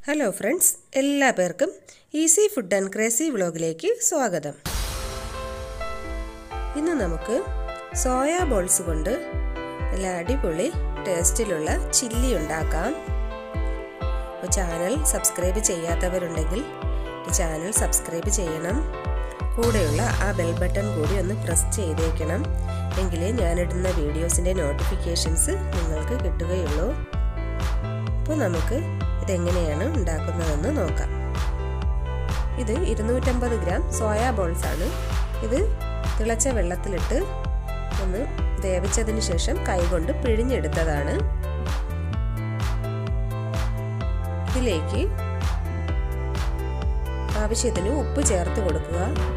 hello friends എല്ലാ പേർക്കും easy food and crazy വ്ളോഗിലേക്ക് സ്വാഗതം ഇന്ന് നമുക്ക് സോയാ ബോൾസ് കൊണ്ട് നല്ല അടിപൊളി ടേസ്റ്റിലുള്ള ചില്ലി ഉണ്ടാക്കാം അപ്പോൾ ചാനൽ സബ്സ്ക്രൈബ് ചെയ്യാത്തവരുണ്ടെങ്കിൽ ഈ ചാനൽ സബ്സ്ക്രൈബ് ചെയ്യണം കൂടെയുള്ള ആ ബെൽ ബട്ടൺ കൂടി ഒന്ന് പ്രസ് ചെയ്തേക്കണം എങ്കിലേ ഞാനിടുന്ന വീഡിയോസിൻ്റെ നോട്ടിഫിക്കേഷൻസ് നിങ്ങൾക്ക് കിട്ടുകയുള്ളൂ അപ്പോൾ നമുക്ക് ഇതെങ്ങനെയാണ് ഉണ്ടാക്കുന്നതെന്ന് നോക്കാം ഇത് ഇരുന്നൂറ്റമ്പത് ഗ്രാം സോയാ ബോൾസ് ആണ് ഇത് തിളച്ച വെള്ളത്തിലിട്ട് ഒന്ന് വേവിച്ചതിന് ശേഷം കൈകൊണ്ട് പിഴിഞ്ഞെടുത്തതാണ് ഇതിലേക്ക് ആവശ്യത്തിന് ഉപ്പ് ചേർത്ത് കൊടുക്കുക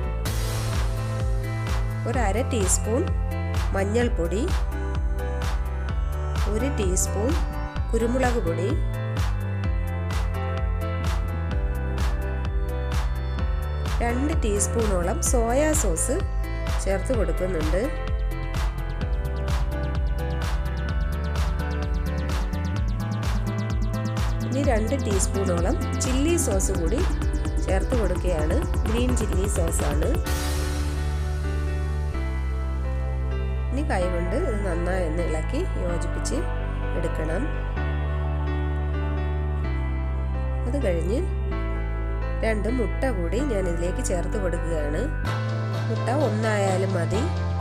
ഒരു അര ടീസ്പൂൺ മഞ്ഞൾപ്പൊടി ഒരു ടീസ്പൂൺ കുരുമുളക് പൊടി രണ്ട് ടീസ്പൂണോളം സോയാ സോസ് ചേർത്ത് കൊടുക്കുന്നുണ്ട് ഇനി രണ്ട് ടീസ്പൂണോളം ചില്ലി സോസ് കൂടി ചേർത്ത് കൊടുക്കുകയാണ് ഗ്രീൻ ചില്ലി സോസാണ് ഇനി കൈകൊണ്ട് ഇത് നന്നായി ഒന്ന് ഇളക്കി യോജിപ്പിച്ച് എടുക്കണം അത് കഴിഞ്ഞ് രണ്ട് മുട്ട കൂടി ഞാൻ ഇതിലേക്ക് ചേർത്ത് കൊടുക്കുകയാണ് മുട്ട ഒന്നായാലും മതി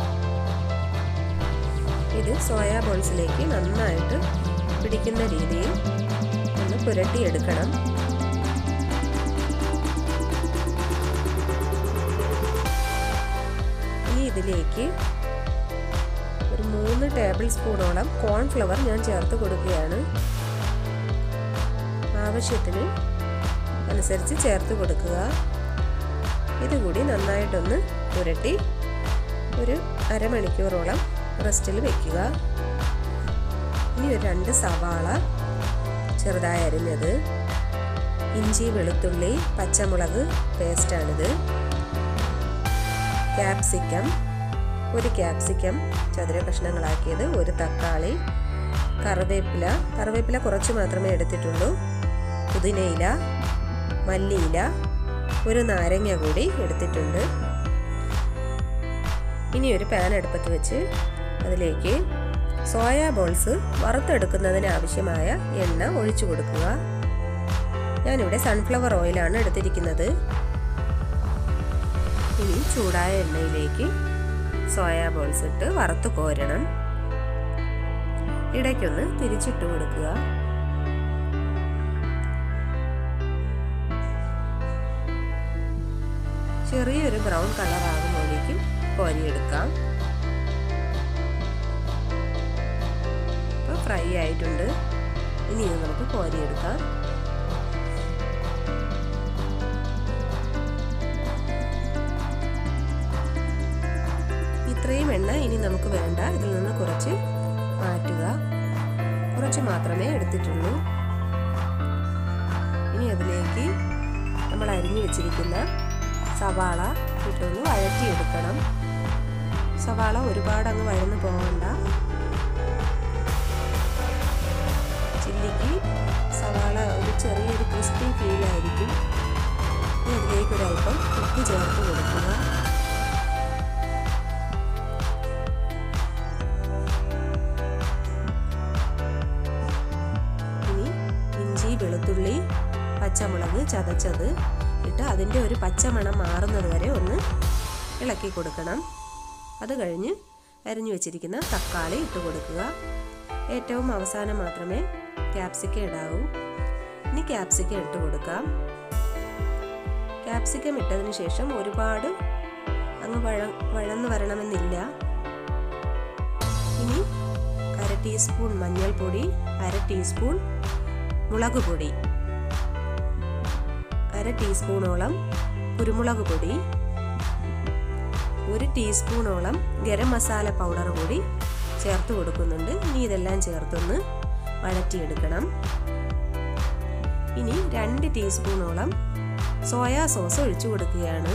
ഇത് സോയാ ബോൾസിലേക്ക് നന്നായിട്ട് പിടിക്കുന്ന രീതിയിൽ ഒന്ന് പുരട്ടിയെടുക്കണം ഇനി ഇതിലേക്ക് ഒരു മൂന്ന് ടേബിൾ സ്പൂണോളം കോൺഫ്ലവർ ഞാൻ ചേർത്ത് കൊടുക്കുകയാണ് ആവശ്യത്തിന് അനുസരിച്ച് ചേർത്ത് കൊടുക്കുക ഇതുകൂടി നന്നായിട്ടൊന്ന് പുരട്ടി ഒരു അരമണിക്കൂറോളം റെസ്റ്റിൽ വെക്കുക ഇനി ഒരു രണ്ട് സവാള ചെറുതായി അരിഞ്ഞത് ഇഞ്ചി വെളുത്തുള്ളി പച്ചമുളക് പേസ്റ്റാണിത് ക്യാപ്സിക്കം ഒരു ക്യാപ്സിക്കം ചതുര കഷ്ണങ്ങളാക്കിയത് ഒരു തക്കാളി കറിവേപ്പില കറിവേപ്പില കുറച്ച് മാത്രമേ എടുത്തിട്ടുള്ളൂ പുതിനയില മല്ലിയില ഒരു നാരങ്ങ കൂടി എടുത്തിട്ടുണ്ട് ഇനി ഒരു പാൻ അടുപ്പത്ത് വെച്ച് അതിലേക്ക് സോയാ ബോൾസ് വറുത്തെടുക്കുന്നതിന് ആവശ്യമായ എണ്ണ ഒഴിച്ചു കൊടുക്കുക ഞാനിവിടെ സൺഫ്ലവർ ഓയിലാണ് എടുത്തിരിക്കുന്നത് ഇനി ചൂടായ എണ്ണയിലേക്ക് സോയാ ബോൾസ് ഇട്ട് വറുത്ത് കോരണം ഇടയ്ക്കൊന്ന് തിരിച്ചിട്ട് കൊടുക്കുക ചെറിയൊരു ബ്രൗൺ കളർ ആകുമ്പോഴേക്കും കോരിയെടുക്കാം ഇപ്പോൾ ഫ്രൈ ആയിട്ടുണ്ട് ഇനി ഇത് നമുക്ക് കോരിയെടുക്കാം ഇത്രയും എണ്ണ ഇനി നമുക്ക് വേണ്ട ഇതിൽ നിന്ന് കുറച്ച് മാറ്റുക കുറച്ച് മാത്രമേ എടുത്തിട്ടുള്ളൂ ഇനി അതിലേക്ക് നമ്മൾ അരിഞ്ഞു വെച്ചിരിക്കുന്ന സവാള ഇട്ടൊന്ന് വഴറ്റിയെടുക്കണം സവാള ഒരുപാട് അങ്ങ് വഴന്നു പോകണ്ട ചില്ലിക്ക് സവാള ഒരു ചെറിയൊരു ക്രിസ്പി ഫീലായിരിക്കും ഇതിലേക്ക് ഒരല്പം ഉപ്പ് ചേർത്ത് കൊടുക്കുക ഇനി ഇഞ്ചി വെളുത്തുള്ളി പച്ചമുളക് ചതച്ചത് ഇട്ട് അതിൻ്റെ ഒരു പച്ചമണം മാറുന്നത് വരെ ഒന്ന് ഇളക്കി കൊടുക്കണം അത് കഴിഞ്ഞ് അരിഞ്ഞു വെച്ചിരിക്കുന്ന തക്കാളി ഇട്ട് കൊടുക്കുക ഏറ്റവും അവസാനം മാത്രമേ ക്യാപ്സിക്കം ഇടാവൂ ഇനി ക്യാപ്സിക്കം ഇട്ട് കൊടുക്കാം ക്യാപ്സിക്കം ഇട്ടതിന് ശേഷം ഒരുപാട് അങ്ങ് വഴ വഴന്ന് വരണമെന്നില്ല ഇനി അര ടീസ്പൂൺ മഞ്ഞൾപ്പൊടി അര ടീസ്പൂൺ മുളക് പൊടി അര ടീസ്പൂണോളം കുരുമുളക് പൊടി ഒരു ടീസ്പൂണോളം ഗരം മസാല പൗഡർ കൂടി ചേർത്ത് കൊടുക്കുന്നുണ്ട് ഇനി ഇതെല്ലാം ചേർത്തൊന്ന് വഴറ്റിയെടുക്കണം ഇനി രണ്ട് ടീസ്പൂണോളം സോയാ സോസ് ഒഴിച്ചു കൊടുക്കുകയാണ്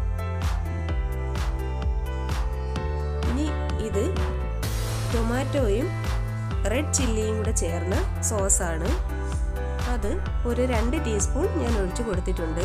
ഇനി ഇത് ടൊമാറ്റോയും റെഡ് ചില്ലിയും കൂടെ ചേർന്ന സോസാണ് ആ അത് ഒരു രണ്ട് ടീസ്പൂൺ ഞാൻ ഒഴിച്ചു കൊടുത്തിട്ടുണ്ട്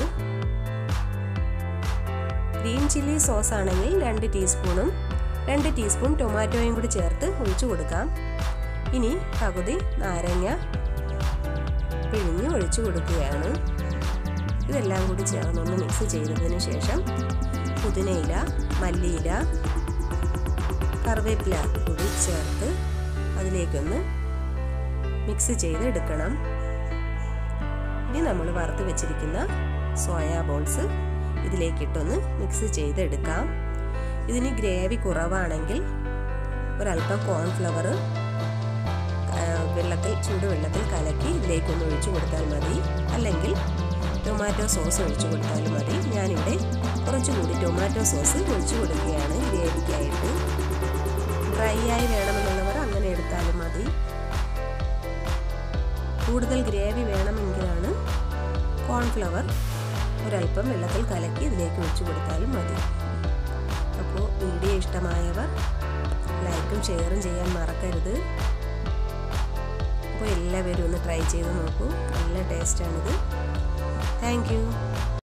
ഗ്രീൻ ചില്ലി സോസ് ആണെങ്കിൽ രണ്ട് ടീസ്പൂണും രണ്ട് ടീസ്പൂൺ ടൊമാറ്റോയും കൂടി ചേർത്ത് ഒഴിച്ചു കൊടുക്കാം ഇനി പകുതി നാരങ്ങ പിഴിഞ്ഞ് ഒഴിച്ചു കൊടുക്കുകയാണ് ഇതെല്ലാം കൂടി ചേർന്നൊന്ന് മിക്സ് ചെയ്തതിന് ശേഷം പുതിനയില മല്ലിയില കറിവേപ്പില കൂടി ചേർത്ത് അതിലേക്കൊന്ന് മിക്സ് ചെയ്ത് എടുക്കണം ഇനി നമ്മൾ വറുത്ത് വെച്ചിരിക്കുന്ന സോയാ ബോൾസ് ഇതിലേക്കിട്ടൊന്ന് മിക്സ് ചെയ്തെടുക്കാം ഇതിന് ഗ്രേവി കുറവാണെങ്കിൽ ഒരല്പം കോൺഫ്ലവർ വെള്ളത്തിൽ ചൂടുവെള്ളത്തിൽ കലക്കി ഇതിലേക്കൊന്ന് ഒഴിച്ചു കൊടുത്താൽ മതി അല്ലെങ്കിൽ ടൊമാറ്റോ സോസ് ഒഴിച്ചു കൊടുത്താലും മതി ഞാനിവിടെ കുറച്ചുകൂടി ടൊമാറ്റോ സോസ് ഒഴിച്ചു കൊടുക്കുകയാണ് ഗ്രേവിക്കായിട്ട് ഡ്രൈ ആയി വേണമെന്നുള്ളവർ അങ്ങനെ എടുത്താലും മതി കൂടുതൽ ഗ്രേവി വേണമെങ്കിലാണ് കോൺഫ്ലവർ ഒരല്പം വെള്ളത്തിൽ കലക്കി ഇതിലേക്ക് ഒഴിച്ചു കൊടുത്താലും മതി അപ്പോൾ വീഡിയോ ഇഷ്ടമായവർ ലൈക്കും ഷെയറും ചെയ്യാൻ മറക്കരുത് അപ്പോൾ എല്ലാവരും ഒന്ന് ട്രൈ ചെയ്ത് നോക്കൂ നല്ല ടേസ്റ്റാണിത് താങ്ക് യു